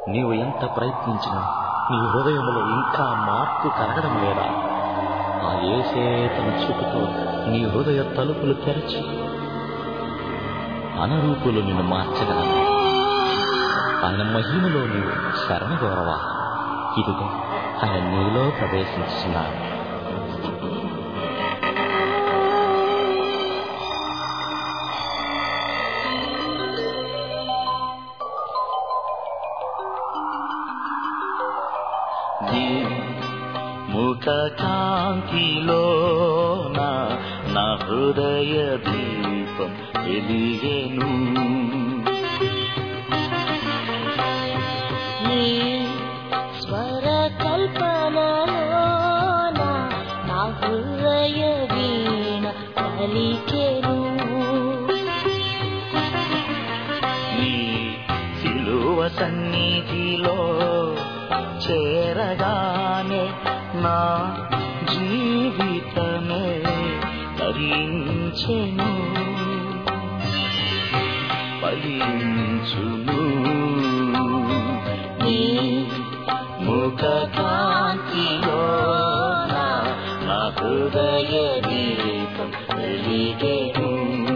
నీవు ఎంత ప్రయత్నించినా నీ హృదయంలో ఇంకా మార్పు కలగడం లేదా ఆ ఏసే తన చూపుతో నీ హృదయ తలుపులు తెరచి అనరూపులు నిన్ను మార్చగలరు ఆయన మహిమలో నీవు శరణగోరవా ఇదిగో ఆయన నీలో ప్రవేశించున్నాడు నీ ముఖ కాంతిలో నా నా హృదయ దీపం వెలిగేను నీ స్వర కల్పనలోన నా హృదయ వీణ పలికెను నీ సిలువ సన్నిధిలో చేరగానే నా జీవితమే తరించెను ఫలించును నీ ముఖ కాంతిలో నా నా హృదయ దీపం వెలిగేను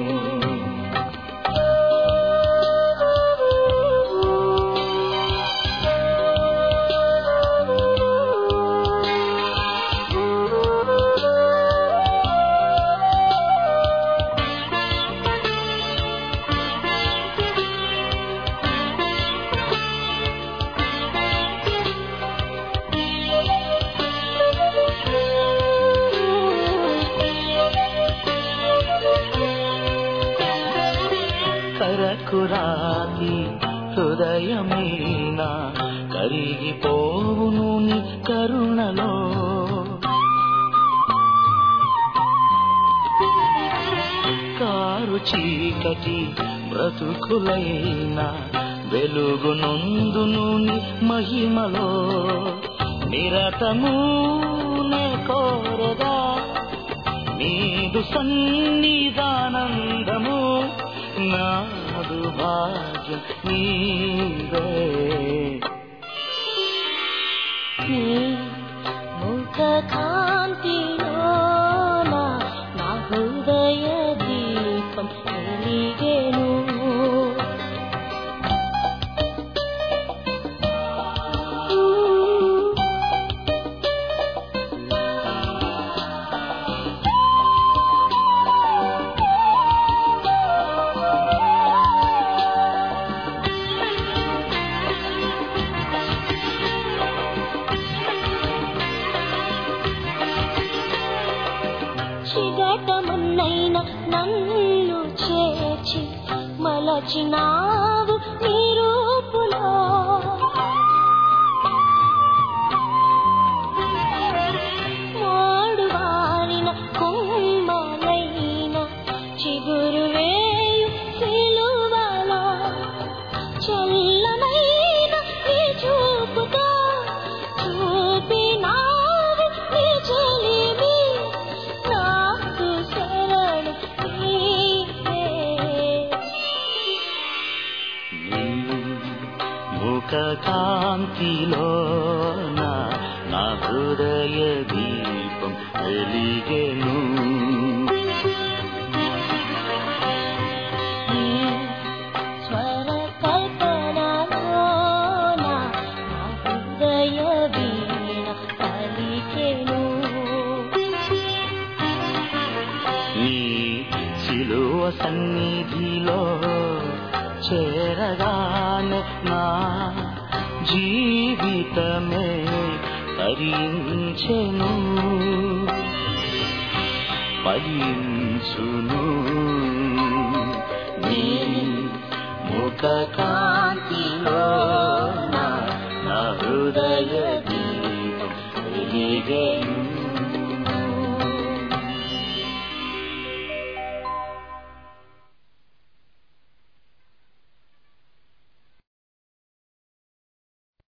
కరకురాతి హృదయమేనా కరిగిపోవును నీ కరుణలో కారు చీకటి బ్రతుకులైనా వెలుగునందును నీ మహిమలో నిరతము నే కోరదా నీదు సన్నిధానందము నాదు భాగ్యం నీవే నీ ముఖ కాంతిలోన నా హృదయ దీపం వెలిగెను చిగటమున్నైన నన్ను చేర్చి మలచినావు నీ రూపులో మోడు వారిన కొమ్మలైన చిగురు వేయు సిలువలో చల్లనైన నీ చూపుతో చూపినావు నీ చెలిమి నాకు శరణు నీవే. నీ ముఖ కాంతిలో నా నా హృదయ దీపం వెలిగెను నీ స్వర కల్పనలోన నా హృదయ వీణ పలికెను. నీ శిలువ సన్నిధిలో చేరగానే నా జీవితమే తరించెను ఫలించును నీ ముఖ కాంతిలో నా నా హృదయ దీపం వెలిగెను